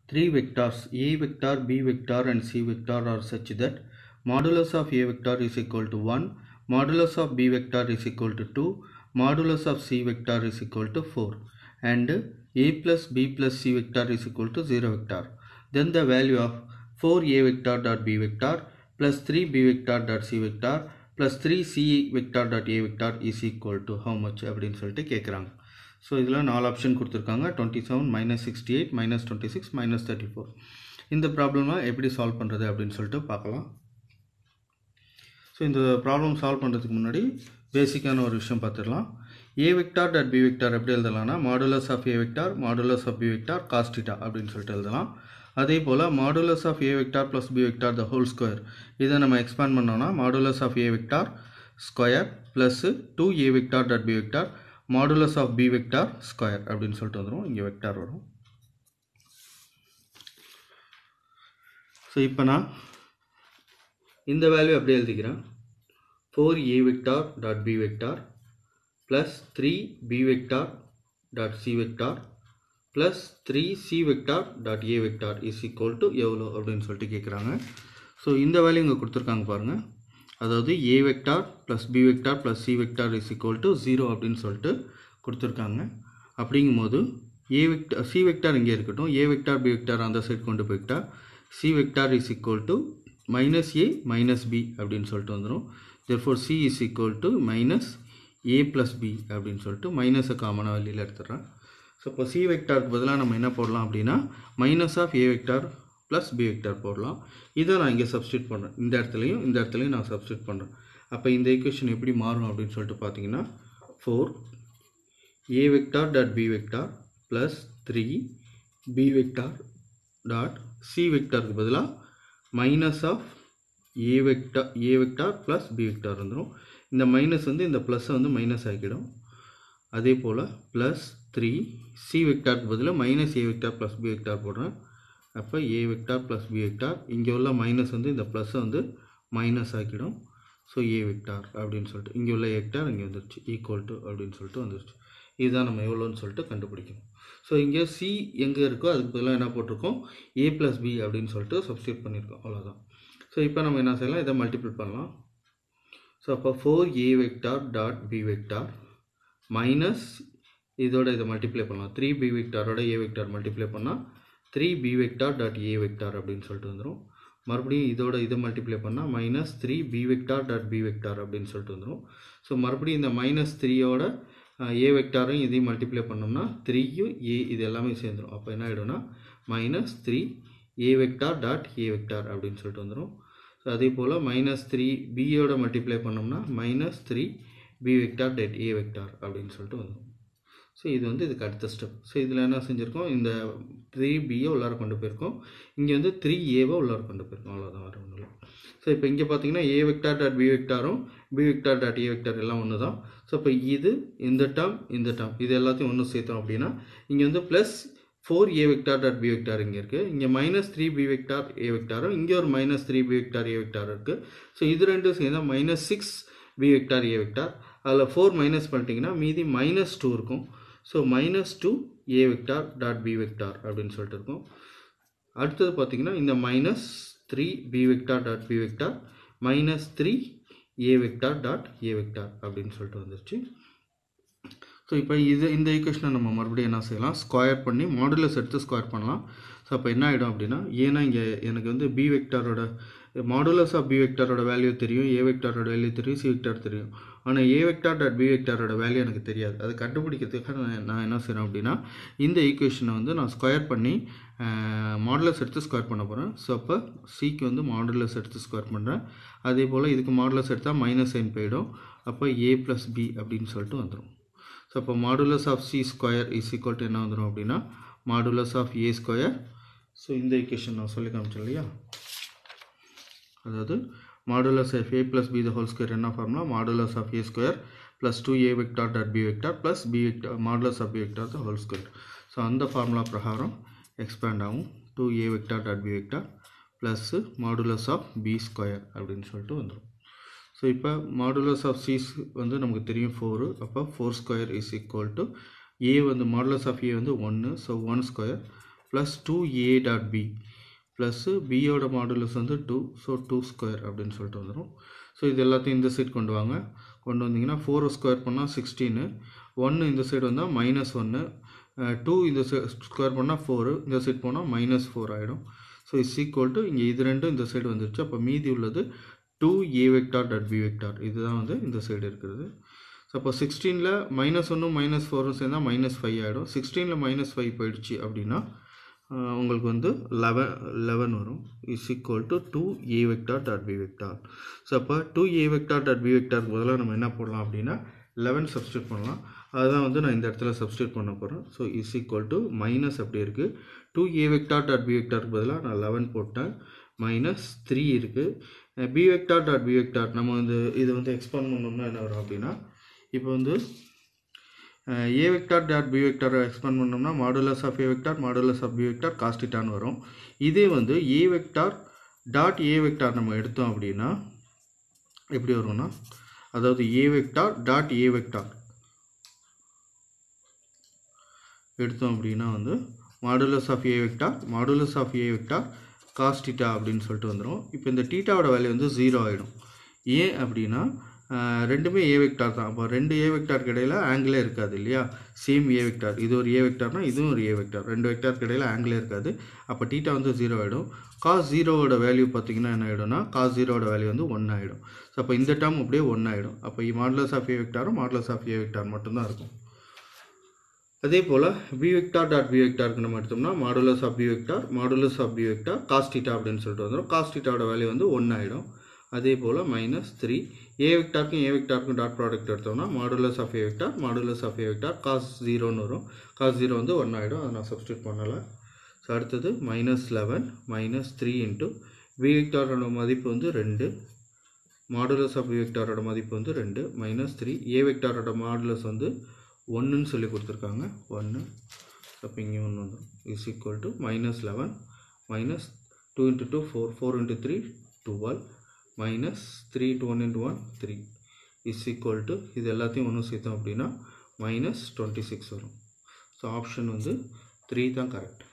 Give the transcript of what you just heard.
three vectors a vector b vector and c vector are such that modulus of a vector is equal to 1 modulus of b vector is equal to 2 modulus of c vector is equal to 4 and a plus b plus c vector is equal to 0 vector then the value of 4a vector dot b vector plus 3b vector dot c vector plus 3c vector dot a vector is equal to how much அப்படின்னு சொல்லிட்டு கேட்குறாங்க so இதில் நாலு option கொடுத்துருக்காங்க twenty seven minus sixty eight minus twenty six minus thirty four இந்த ப்ராப்ளமை எப்படி solve பண்ணுறது அப்படின்னு சொல்லிட்டு பார்க்கலாம் ஸோ இந்த ப்ராப்ளம் சால்வ் பண்ணுறதுக்கு முன்னாடி பேசிக்கான ஒரு விஷயம் பார்த்துடலாம் A vector dot B vector எப்படி எழுதலாம்னா modulus of A vector modulus of B vector cos theta அப்படின்னு சொல்லிட்டு எழுதலாம் அதே போல் modulus of A vector plus B vector the whole square இதை நம்ம எக்ஸ்பேண்ட் பண்ணோம்னா modulus of A vector square plus two A vector dot B vector modulus of B vector square அப்படின்னு சொல்லிட்டு வந்துடும் இங்கே வெக்டார் வரும் ஸோ இப்போ நான் இந்த வேல்யூ அப்படியே எழுதிக்கிறேன் four A vector dot B vector plus three B vector dot C vector plus three C vector dot A vector is equal to எவ்வளோ அப்படின்னு சொல்லிட்டு கேட்குறாங்க ஸோ இந்த வேல்யூ இங்கே கொடுத்துருக்காங்க பாருங்கள் அதாவது A vector plus B vector plus C vector is equal to zero அப்படின்னு சொல்லிட்டு கொடுத்துருக்காங்க அப்படிங்கும்போது ஏ வெக்டார் சி வெக்டார் இங்கே இருக்கட்டும் ஏ வெக்டார் பி வெக்டார் அந்த சைடு கொண்டு போய்கிட்டா C vector is equal to minus A minus B அப்படின்னு சொல்லிட்டு வந்துடும் therefore C is equal to minus A plus B அப்படின்னு சொல்லிட்டு மைனஸை காமனாக வெளியில் எடுத்துடுறேன் ஸோ இப்போ சி வெக்டாருக்கு பதிலாக நம்ம என்ன போடலாம் அப்படின்னா minus of A vector plus B vector போடலாம் இதை நான் இங்கே சப்ஸ்டியூட் பண்ணுறேன் இந்த இடத்துலையும் இந்த இடத்துலையும் நான் சப்ஸ்டியூட் பண்ணுறேன் அப்போ இந்த ஈக்குவேஷன் எப்படி மாறும் அப்படின்னு சொல்லிட்டு பார்த்தீங்கன்னா four A vector dot B vector plus three B vector dot C வெக்டாருக்கு பதிலாக minus of A vector A vector plus B vector வந்துடும் இந்த மைனஸ் வந்து இந்த ப்ளஸ்ஸை வந்து மைனஸ் ஆக்கிடும் அதே போல் ப்ளஸ் த்ரீ சி வெக்டாருக்கு பதிலாக minus A vector plus B vector போடுறேன் அப்போ A vector plus B vector இங்கே உள்ள மைனஸ் வந்து இந்த ப்ளஸ்ஸை வந்து மைனஸ் ஆக்கிடும் ஸோ ஏ வெக்டார் அப்படின்னு சொல்லிட்டு இங்கே உள்ள வெக்டார் இங்கே வந்துருச்சு ஈக்குவல் டு அப்படின்னு சொல்லிட்டு வந்துருச்சு இதுதான் நம்ம எவ்வளோன்னு சொல்லிட்டு கண்டுபிடிக்கணும் ஸோ இங்கே சி எங்கே இருக்கோ அதுக்கு பதிலாக என்ன போட்டிருக்கோம் ஏ ப்ளஸ் பி அப்படின்னு சொல்லிட்டு சப்ஸ்டியூட் பண்ணியிருக்கோம் அவ்வளோதான் ஸோ இப்போ நம்ம என்ன செய்யலாம் இதை மல்டிபிள் பண்ணலாம் ஸோ அப்போ four A vector dot B vector minus இதோட இதை மல்டிப்ளை பண்ணலாம் த்ரீ பி வெக்டாரோட ஏ வெக்டார் மல்டிப்ளை பண்ணால் three B vector dot A vector அப்படின்னு சொல்லிட்டு வந்துடும் மறுபடியும் இதோட இதை மல்டிப்ளை பண்ணால் minus three B vector dot B vector அப்படின்னு சொல்லிட்டு வந்துடும் ஸோ மறுபடியும் இந்த மைனஸ் த்ரீயோட ஏ வெக்டாரும் இதையும் மல்டிப்ளை பண்ணோம்னா த்ரீயும் ஏ இது எல்லாமே சேர்ந்துடும் அப்போ என்ன ஆகிடும்னா minus three A vector dot A vector அப்படின்னு சொல்லிட்டு வந்துடும் ஸோ அதே போல் மைனஸ் த்ரீ பியோட மல்டிப்ளை பண்ணோம்னா minus three B vector dot A vector அப்படின்னு சொல்லிட்டு வந்துடும் ஸோ இது வந்து இதுக்கு அடுத்த ஸ்டெப் ஸோ இதில் என்ன செஞ்சுருக்கோம் இந்த த்ரீ பியை உள்ளார கொண்டு போயிருக்கோம் இங்கே வந்து த்ரீ ஏவை உள்ளார கொண்டு போயிருக்கோம் அவ்வளோதான் வர ஒன்றும் இல்லை ஸோ இப்போ இங்கே பார்த்தீங்கன்னா ஏ வெக்டார் டாட் பி வெக்டாரும் B vector dot A vector எல்லாம் ஒன்று தான் ஸோ இப்போ இது இந்த டேர்ம் இந்த டேர்ம் இது எல்லாத்தையும் ஒன்று சேர்த்தோம் அப்படின்னா இங்கே வந்து plus four A vector dot B vector இங்கே இருக்குது இங்கே minus three B vector A வெக்டாரும் இங்கே ஒரு minus three B vector A vector இருக்குது ஸோ இது ரெண்டும் சேர்ந்தால் minus six B vector A vector அதில் ஃபோர் மைனஸ் பண்ணிட்டீங்கன்னா மீதி மைனஸ் டூ இருக்கும் so minus two A vector dot B vector அப்படின்னு சொல்லிட்டு இருக்கும் அடுத்தது பார்த்தீங்கன்னா இந்த minus three B vector dot B vector minus three A vector dot A vector அப்படின்னு சொல்லிட்டு வந்துருச்சு ஸோ இப்போ இது இந்த ஈக்குவேஷனை நம்ம மறுபடியும் என்ன செய்யலாம் ஸ்கொயர் பண்ணி மாடுலஸ் எடுத்து ஸ்கொயர் பண்ணலாம் ஸோ அப்போ என்ன ஆகிடும் அப்படின்னா ஏன்னா இங்கே எனக்கு வந்து பி வெக்டாரோட மாடுலஸ் ஆஃப் பி வெக்டாரோட வேல்யூ தெரியும் ஏ வெக்டாரோட வேல்யூ தெரியும் சி வெக்டார் தெரியும் ஆனால் ஏ வெக்டார் டாட் பி வெக்டாரோட வேல்யூ எனக்கு தெரியாது அது கண்டுபிடிக்கிறதுக்காக நான் நான் என்ன செய்கிறேன் அப்படின்னா இந்த ஈக்குவேஷனை வந்து நான் ஸ்கொயர் பண்ணி மாடுலஸ் எடுத்து ஸ்கொயர் பண்ண போகிறேன் ஸோ அப்போ சிக்கு வந்து மாடுலஸ் எடுத்து ஸ்கொயர் பண்ணுறேன் அதே போல் இதுக்கு மாடுலஸ் எடுத்தால் மைனஸ் சைன் போயிடும் அப்போ ஏ ப்ளஸ் பி அப்படின்னு சொல்லிட்டு வந்துடும் ஸோ அப்போ modulus of C square is equal to என்ன வந்துடும் அப்படின்னா modulus of A square so இந்த ஈக்குவேஷன் நான் சொல்லி காமிச்சேன் இல்லையா அதாவது modulus of A plus B the whole square என்ன formula modulus of A square plus two A vector dot B vector plus B vector modulus of B vector the whole square so அந்த formula பிரகாரம் expand ஆகும் two A vector dot B vector plus modulus of B square அப்படின்னு சொல்லிட்டு வந்துடும் so இப்போ modulus of C வந்து நமக்கு தெரியும் ஃபோரு அப்போ four square is equal to A வந்து மாடுலஸ் ஆஃப் ஏ வந்து ஒன்று so one square plus two A dot B plus பியோட மாடுலஸ் வந்து டூ ஸோ டூ ஸ்கொயர் அப்படின்னு சொல்லிட்டு வந்துடும் ஸோ இது எல்லாத்தையும் இந்த சைட் கொண்டு வாங்க கொண்டு வந்தீங்கன்னா ஃபோரை ஸ்கொயர் பண்ணால் சிக்ஸ்டீனு ஒன்று இந்த சைடு வந்தால் மைனஸ் ஒன்று டூ இந்த ஸ்கொயர் பண்ணால் ஃபோரு இந்த சைடு போனால் மைனஸ் ஃபோர் ஆகிடும் ஸோ இஸ் ஈக்குவல் டு இங்கே இது ரெண்டும் இந்த சைடு வந்துருச்சு அப்போ மீதி உள்ளது two A vector dot B vector இதுதான் வந்து இந்த சைடு இருக்கிறது ஸோ அப்போ சிக்ஸ்டீனில் மைனஸ் ஒன்று மைனஸ் ஃபோரும் சேர்ந்தால் மைனஸ் ஃபைவ் ஆகிடும் சிக்ஸ்டீனில் மைனஸ் ஃபைவ் போயிடுச்சு அப்படின்னா ஆஹ், உங்களுக்கு வந்து லெவன் லெவன் வரும் is equal to two A vector dot B vector so அப்போ two A vector dot B வெக்டாருக்கு பதிலாக நம்ம என்ன போடலாம் அப்படின்னா லெவன் சப்ஸ்டியூட் பண்ணலாம் அதுதான் வந்து நான் இந்த இடத்துல சப்ஸ்டியூட் பண்ண போகிறேன் so is equal to minus அப்படி இருக்குது two A vector dot B வெக்டாருக்கு பதிலாக நான் லெவன் போட்டேன் மைனஸ் த்ரீ இருக்குது B vector dot B vector நம்ம வந்து இது வந்து எக்ஸ்பாண்ட் பண்ணோம்னா என்ன வரும் அப்படின்னா இப்போ வந்து A vector dot B vector expand பண்ணோம்னா modulus of A vector modulus of B vector காஸ்டிட்டான்னு வரும் இதே வந்து A vector dot A vector நம்ம எடுத்தோம் அப்படின்னா எப்படி வரும்னா அதாவது A vector dot A vector எடுத்தோம் அப்படின்னா வந்து modulus of A vector modulus of A vector cos theta அப்படின்னு சொல்லிட்டு வந்துடும் இப்போ இந்த டீட்டாவோட வேல்யூ வந்து ஜீரோ ஆகிடும் ஏன் அப்படின்னா ஆஹ், ரெண்டுமே ஏ வெக்டார் தான் அப்போ ரெண்டு ஏ வெக்டாருக்கு இடையில ஆங்கிளே இருக்காது இல்லையா சேம் ஏ வெக்டார் இது ஒரு ஏ வெக்டார்னா இதுவும் ஒரு ஏ வெக்டார் ரெண்டு வெக்டாருக்கு இடையில ஆங்கிளே இருக்காது அப்போ டீட்டா வந்து ஜீரோ ஆகிடும் காஸ் ஜீரோவோட வேல்யூ பார்த்தீங்கன்னா என்ன ஆகிடும்னா காஸ் ஜீரோவோட வேல்யூ வந்து ஒன் ஆகிடும் ஸோ அப்போ இந்த டேர்ம் அப்படியே ஒன் ஆகிடும் அப்போ மாடுலஸ் ஆஃப் ஏ வெக்டாரும் மாடுலஸ் ஆஃப் ஏ வெக்டார் மட்டும்தான் இருக்கும் அதே போல் பி வெக்டார் டாட் பி வெக்டாருக்கு நம்ம எடுத்தோம்னா modulus of B vector modulus of B vector cos theta அப்படின்னு சொல்லிட்டு வந்துடும் காஸ்டிட்டாவோட வேல்யூ வந்து ஒன்று ஆகிடும் அதே போல் மைனஸ் த்ரீ ஏ வெக்டாருக்கும் ஏ வெக்டாருக்கும் டாட் ப்ராடக்ட் எடுத்தோம்னா modulus of A vector modulus of A vector cos ஜீரோன்னு வரும் காஸ் ஜீரோ வந்து ஒன் ஆகிடும் அதை நான் சப்ஸ்டியூட் பண்ணலை ஸோ அடுத்தது minus eleven minus three into B வெக்டாரோட மதிப்பு வந்து ரெண்டு மாடுலஸ் ஆஃப் வெக்டாரோட மதிப்பு வந்து ரெண்டு மைனஸ் த்ரீ ஏ வெக்டாரோட மாடுலஸ் வந்து ஒன்றுன்னு சொல்லி கொடுத்துருக்காங்க ஒன்று அப்போ இங்கே ஒன்று வந்துடும் is equal to minus eleven minus two into two four four into three twelve minus three two one into one three is equal to இது எல்லாத்தையும் ஒன்றும் சேர்த்தோம் அப்படின்னா மைனஸ் டுவெண்ட்டி சிக்ஸ் வரும் ஸோ ஆப்ஷன் வந்து த்ரீ தான் கரெக்ட்